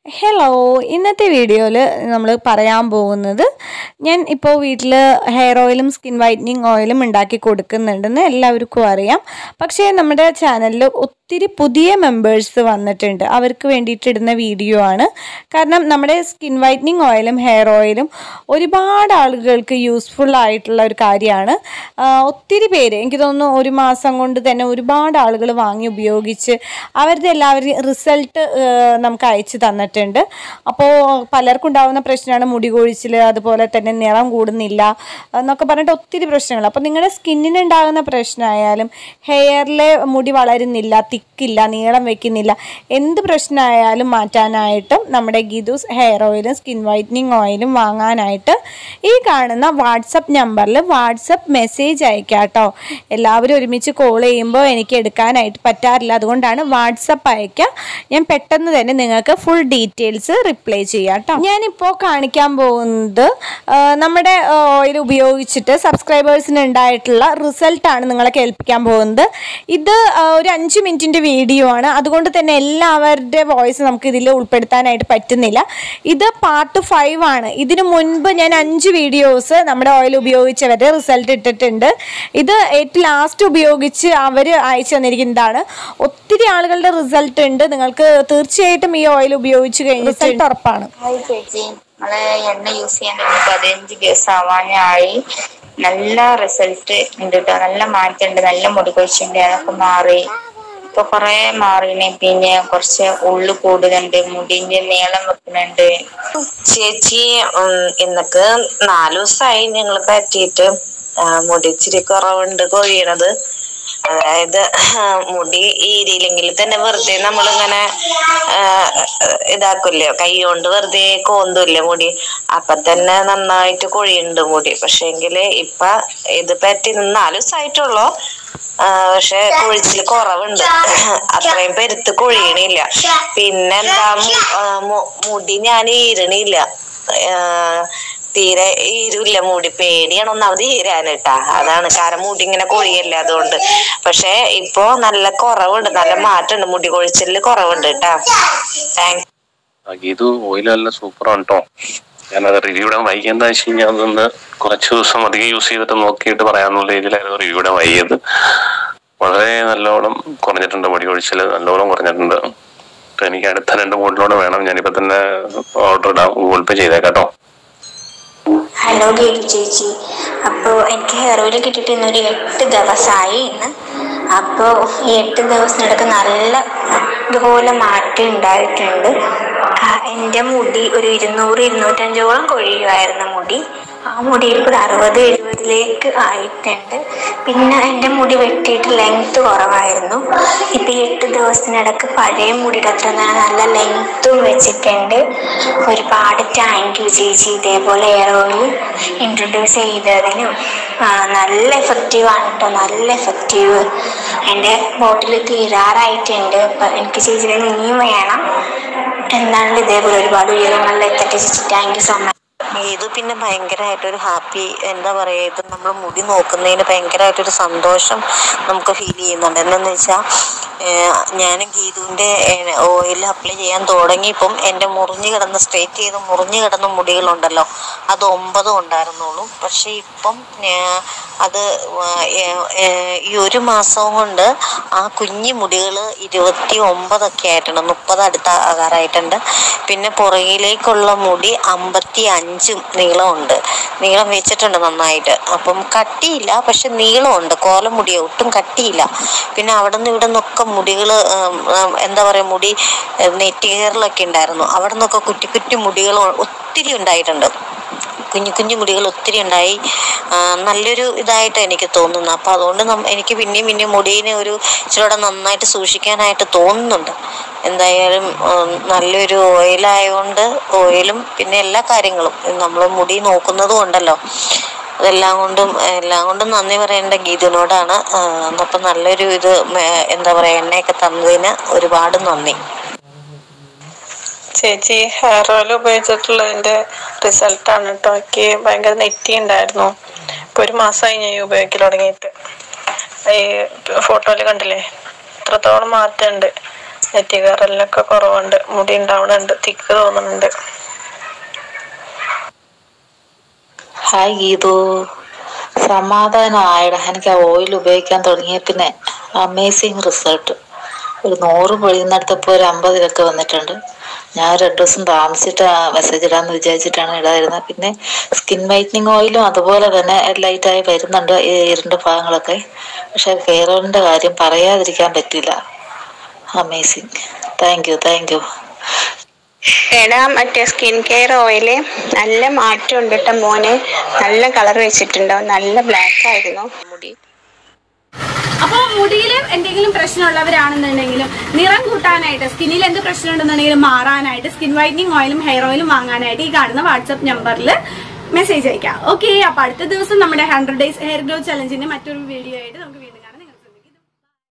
hello ഇന്നത്തെ വീഡിയോയിൽ നമ്മൾ പറയാൻ പോകുന്നത് ഞാൻ ഇപ്പോൾ വീട്ടിൽ ഹെയർ ഓയിലും സ്കിൻ വൈറ്റനിങ് ഓയിലും ഉണ്ടാക്കി കൊടുക്കുന്നുണ്ടെന്ന് എല്ലാവർക്കും അറിയാം പക്ഷേ നമ്മുടെ ചാനലിൽ ഒത്തിരി പുതിയ മെമ്പേഴ്സ് വന്നിട്ടുണ്ട് അവർക്ക് വേണ്ടിയിട്ട് ഇടുന്ന വീഡിയോ ആണ് കാരണം നമ്മുടെ സ്കിൻ വൈറ്റനിങ് ഓയിലും ഹെയർ ഓയിലും ഒരുപാട് ആളുകൾക്ക് യൂസ്ഫുൾ ആയിട്ടുള്ള ഒരു കാര്യമാണ് ആ, ഒത്തിരി പേര് എനിക്ക് തോന്നുന്നു ഒരു മാസം കൊണ്ട് തന്നെ ഒരുപാട് ആളുകൾ വാങ്ങി ഉപയോഗിച്ച് അവരുടെ എല്ലാവരും റിസൾട്ട് നമുക്ക് അയച്ചു തന്നിട്ടുണ്ട് അപ്പോൾ പലർക്കും ഉണ്ടാകുന്ന പ്രശ്നമാണ് മുടി കൊഴിച്ചിൽ അതുപോലെ തന്നെ നിറം കൂടുന്നില്ല എന്നൊക്കെ പറഞ്ഞിട്ട് ഒത്തിരി പ്രശ്നങ്ങൾ അപ്പോൾ നിങ്ങളുടെ സ്കിന്നിന് ഉണ്ടാകുന്ന പ്രശ്നമായാലും ഹെയറിലെ മുടി വളരുന്നില്ല തിക്കില്ല നീളം വെക്കുന്നില്ല എന്ത് പ്രശ്നമായാലും മാറ്റാനായിട്ടും നമ്മുടെ ഗീതൂസ് ഹെയർ ഓയിലും സ്കിൻ വൈറ്റനിങ് ഓയിലും വാങ്ങാനായിട്ട് ഈ കാണുന്ന വാട്സപ്പ് നമ്പറിൽ വാട്സപ്പ് മെസ്സേജ് അയക്കാം കേട്ടോ എല്ലാവരും ഒരുമിച്ച് കോൾ ചെയ്യുമ്പോൾ എനിക്ക് എടുക്കാനായിട്ട് പറ്റാറില്ല അതുകൊണ്ടാണ് വാട്സപ്പ് അയക്കുക ഞാൻ പെട്ടെന്ന് തന്നെ നിങ്ങൾക്ക് ഫുൾ ഡീറ്റെയിൽസ് റിപ്ലൈ ചെയ്യാം കേട്ടോ ഞാനിപ്പോൾ കാണിക്കാൻ പോകുന്നത് ആ, നമ്മുടെ ഓയിൽ ഉപയോഗിച്ചിട്ട് സബ്സ്ക്രൈബേഴ്സിന് ഉണ്ടായിട്ടുള്ള റിസൾട്ടാണ് നിങ്ങളെ കേൾപ്പിക്കാൻ പോകുന്നത് ഇത് ആ, ഒരു അഞ്ച് മിനിറ്റിൻ്റെ വീഡിയോ ആണ് അതുകൊണ്ട് തന്നെ എല്ലാവരുടെ വോയിസ് നമുക്ക് ഇതിൽ ഉൾപ്പെടുത്താനായിട്ട് പറ്റുന്നില്ല ഇത് പാർട്ട് ഫൈവ് ആണ് ഇതിനു മുൻപ് ഞാൻ അഞ്ച് വീഡിയോസ് നമ്മുടെ ഓയിൽ ഉപയോഗിച്ചവരുടെ റിസൾട്ട് ഇട്ടിട്ടുണ്ട് ഇത് ഏറ്റവും ലാസ്റ്റ് ഉപയോഗിച്ച് അവർ അയച്ചു തന്നിരിക്കുന്നതാണ് ഒത്തിരി ആളുകളുടെ റിസൾട്ട് ഉണ്ട് നിങ്ങൾക്ക് തീർച്ചയായിട്ടും ഈ ഓയിൽ ഉപയോഗിച്ച് കഴിഞ്ഞ് റിസൾട്ട് ഉറപ്പാണ് ഹായ് ചേച്ചി നമ്മള് എണ്ണ യൂസ് ചെയ്യാൻ തുടങ്ങി പതിനഞ്ച് ദിവസം ആവാനായി നല്ല റിസൾട്ട് ഉണ്ട് കേട്ടോ നല്ല മാറ്റമുണ്ട് നല്ല മുടി കൊഴിച്ചിണ്ട് അതൊക്കെ മാറി ഇപ്പൊ കൊറേ മാറിനെ പിന്നെ കുറച്ച് ഉള്ളു കൂടുന്നുണ്ട് മുടിന്റെ നീളം വെക്കുന്നുണ്ട് ചേച്ചി ഉം, ഇന്നക്ക് നാലു ദിവസമായി ഞങ്ങൾ പറ്റിയിട്ട് ആ, മുടി ഇച്ചിരി കുറവുണ്ട് കൊഴിയണത് അതായത് മുടി ഈരിയില്ലെങ്കിൽ തന്നെ വെറുതെ നമ്മളിങ്ങനെ ആ, ഇതാക്കില്ലേ കൈ കൊണ്ട് വെറുതെ കോന്തൂല്ലേ മുടി അപ്പൊ തന്നെ നന്നായിട്ട് കൊഴിയുണ്ട് മുടി പക്ഷെങ്കില് ഇപ്പൊ ഇത് പറ്റി നാലു ദിവസമായിട്ടുള്ളൂ ആ, പക്ഷെ കൊഴിച്ചില് കുറവുണ്ട് അത്രയും പെരുത്ത് കൊഴിയണില്ല പിന്നെന്താ മു- ആ, മു- മുടി ഞാൻ ഈരണില്ല ആ, തീരെ ഈരില്ല മുടി പേടിയാണ് ഒന്നാമത് ഈരാനിട്ടാ അതാണ് കാരണം മുടി ഇങ്ങനെ കൊഴിയല്ല അതുകൊണ്ട് പക്ഷെ ഇപ്പൊ നല്ല കുറവുണ്ട് നല്ല മാറ്റമുണ്ട് മുടി കൊഴിച്ചില് കുറവുണ്ട് കേട്ടാ താങ്ക്സ് ആ ഗീതു ഓയിൽ നല്ല സൂപ്പറാണ് കേട്ടോ ഞാനത് റിവ്യൂ ഇടാൻ വൈകി എന്താ വെച്ച് കഴിഞ്ഞാൽ അതൊന്ന് കുറച്ച് ദിവസം അധികം യൂസ് ചെയ്തിട്ട് നോക്കിയിട്ട് പറയാനുള്ള രീതിയിലായിരുന്നു റിവ്യൂ ഇടാൻ വൈകിയത് വളരെ നല്ലോണം കുറഞ്ഞിട്ടുണ്ട് മുടി കൊഴിച്ചിൽ നല്ലോണം കുറഞ്ഞിട്ടുണ്ട് അപ്പൊ എനിക്ക് അടുത്ത രണ്ട് മോഡലോടെ വേണം ഞാനിപ്പോ തന്നെ ഓർഡർ ഇടാം ഗൂഗിൾ പേ ചെയ്തേക്കാം കേട്ടോ ഹലോ ഗേലു ചേച്ചി അപ്പോൾ എനിക്ക് ഹെയർ ഓയിൽ കിട്ടിയിട്ട് ഇന്നൊരു എട്ട് ദിവസമായി ഇന്ന് അപ്പോൾ ഈ എട്ട് ദിവസത്തിനിടക്ക് നല്ല ഇതുപോലെ മാറ്റം ഉണ്ടായിട്ടുണ്ട് ആ, എൻ്റെ മുടി ഒരു ഇരുന്നൂറ് ഇരുന്നൂറ്റഞ്ചോളം കൊഴിയുമായിരുന്നു മുടി ആ മുടിയിൽ ഒരു അറുപത് എഴുപതിലേക്ക് ആയിട്ടുണ്ട് പിന്നെ എൻ്റെ മുടി വെട്ടിയിട്ട് ലെങ്ത് കുറവായിരുന്നു ഇപ്പം ഈ എട്ട് ദിവസത്തിനിടക്ക് പഴയ മുടിയുടെ അത്ര തന്നെ നല്ല ലെങ്ത്തും വെച്ചിട്ടുണ്ട് ഒരുപാട് താങ്ക് യു ചേച്ചി ഇതേപോലെ എയർ ഓയിൽ ഇൻട്രൊഡ്യൂസ് ചെയ്തതിനും ആ, നല്ല എഫക്റ്റീവ് ആണ് കേട്ടോ നല്ല എഫക്റ്റീവ് എൻ്റെ ബോട്ടിൽ തീരാറായിട്ടുണ്ട് അപ്പം എനിക്ക് ചേച്ചിയുടെ ഇനിയും വേണം എന്താണെങ്കിലും ഇതേപോലെ ഒരുപാട് ഉയരങ്ങളിൽ എത്തട്ടെ ചേച്ചി താങ്ക് യു സോ മച്ച് ഇത് പിന്നെ ഭയങ്കരമായിട്ടൊരു ഹാപ്പി എന്താ പറയാ ഇത് നമ്മൾ മുടി നോക്കുന്നതിന് ഭയങ്കരമായിട്ടൊരു സന്തോഷം നമുക്ക് ഫീൽ ചെയ്യുന്നുണ്ട് എന്താന്ന് വെച്ചാൽ ഞാൻ ഗീതുവിൻ്റെ ഓയിൽ അപ്ലൈ ചെയ്യാൻ തുടങ്ങിയപ്പം എൻ്റെ മുറിഞ്ഞു കിടന്ന് സ്ട്രേറ്റ് ചെയ്ത് മുറിഞ്ഞു കിടന്ന മുടികളുണ്ടല്ലോ അത് ഒമ്പതും ഉണ്ടായിരുന്നുള്ളൂ പക്ഷേ ഇപ്പം ഞാ- അത് വ- ഏ- ഏ- ഈ ഒരു മാസം കൊണ്ട് ആ കുഞ്ഞു മുടികൾ ഇരുപത്തി ഒമ്പതൊക്കെ ആയിട്ടുണ്ട് മുപ്പത് അടുത്ത ആകാറായിട്ടുണ്ട് പിന്നെ പുറകിലേക്കുള്ള മുടി അമ്പത്തി അഞ്ചും നീളമുണ്ട് നീളം വെച്ചിട്ടുണ്ട് നന്നായിട്ട് അപ്പം കട്ടിയില്ല പക്ഷെ നീളമുണ്ട് കോലമുടി ഒട്ടും കട്ടിയില്ല പിന്നെ അവിടെ നിന്ന് ഇവിടെ നിന്നൊക്കെ മുടികൾ എന്താ പറയുക മുടി നെറ്റിയറിലൊക്കെ ഉണ്ടായിരുന്നു അവിടെ നിന്നൊക്കെ കുറ്റി കുറ്റി മുടികൾ ഒത്തിരി ഉണ്ടായിട്ടുണ്ട് കുഞ്ഞു കുഞ്ഞു മുടികൾ ഒത്തിരി ഉണ്ടായി ആ, നല്ലൊരു ഇതായിട്ട് എനിക്ക് തോന്നുന്നു അപ്പോൾ അതുകൊണ്ട് നം- എനിക്ക് പിന്നെയും പിന്നെയും മുടീനെ ഒരു ഇച്ചിരൂടെ നന്നായിട്ട് സൂക്ഷിക്കാനായിട്ട് തോന്നുന്നുണ്ട് എന്തായാലും ഉം, നല്ലൊരു ഓയിലായതുകൊണ്ട് ഓയിലും പിന്നെ എല്ലാ കാര്യങ്ങളും നമ്മൾ മുടി നോക്കുന്നതും ഉണ്ടല്ലോ അതെല്ലാം കൊണ്ടും എല്ലാം കൊണ്ടും നന്ദി പറയേണ്ട ഗീതിനോടാണ് ആ, അപ്പം നല്ലൊരു ഇത് മേ- എന്താ പറയുക എണ്ണയൊക്കെ തന്നതിന് ഒരുപാട് നന്ദി ചേച്ചി ഹെയർ ഓയിൽ ഉപയോഗിച്ചിട്ടുള്ളതിന്റെ റിസൾട്ടാണ് കേട്ടോ എനിക്ക് ഭയങ്കര നെറ്റി ഉണ്ടായിരുന്നു ഇപ്പൊ ഒരു മാസമായി ഞാൻ ഈ ഉപയോഗിക്കൽ തുടങ്ങിയിട്ട് ഈ ഫോട്ടോയിൽ കണ്ടില്ലേ ഇത്രത്തോളം മാറ്റമുണ്ട് നെറ്റിക്കാറെല്ലൊക്കെ കുറവുണ്ട് മുടി ഉണ്ടാവണുണ്ട് തിക്ക് തോന്നുന്നുണ്ട് ഹായ് ഗീതു സമാധാനം ആയടാ എനിക്ക് ആ ഓയിൽ ഉപയോഗിക്കാൻ തുടങ്ങിയ പിന്നെ അമേസിങ് റിസൾട്ട് ഒരു നൂറ് പൊഴിയുന്നിടത്തപ്പോൾ ഒരു അമ്പതിലൊക്കെ വന്നിട്ടുണ്ട് ഞാൻ രണ്ടു ദിവസം താമസിച്ചിട്ട് മെസ്സേജ് ഇടാന്ന് വിചാരിച്ചിട്ടാണ് ഇടാതിരുന്നത് പിന്നെ സ്കിൻ വൈറ്റനിങ് ഓയിലും അതുപോലെ തന്നെ ലൈറ്റായി വരുന്നുണ്ട് ഈ ഇരുണ്ട ഭാഗങ്ങളൊക്കെ പക്ഷെ ഹെയർ ഓയിലിൻ്റെ കാര്യം പറയാതിരിക്കാൻ പറ്റില്ല amazing thank you thank you എടാ മറ്റേ സ്കിൻ കെയർ ഓയില് നല്ല മാറ്റമുണ്ട് കേട്ടോ മോന് നല്ല കളർ വെച്ചിട്ടുണ്ടോ നല്ല ബ്ലാക്ക് ആയിരുന്നു മുടി അപ്പോൾ മുടിയിൽ എന്തെങ്കിലും പ്രശ്നമുള്ളവരാണെന്നുണ്ടെങ്കിലും നിറം കൂട്ടാനായിട്ട് സ്കിന്നിൽ എന്ത് പ്രശ്നം ഉണ്ടെന്നുണ്ടെങ്കിലും മാറാനായിട്ട് സ്കിൻ വൈറ്റനിങ് ഓയിലും ഹെയർ ഓയിലും വാങ്ങാനായിട്ട് ഈ കാണുന്ന വാട്സപ്പ് നമ്പറിൽ മെസ്സേജ് അയക്കാം ഓക്കെ അപ്പൊ അടുത്ത ദിവസം നമ്മുടെ ഹൺഡ്രഡ് ഡേയ്സ് ഹെയർ ഗ്രോ ചലഞ്ചിന്റെ മറ്റൊരു വീഡിയോ ആയിട്ട് നമുക്ക്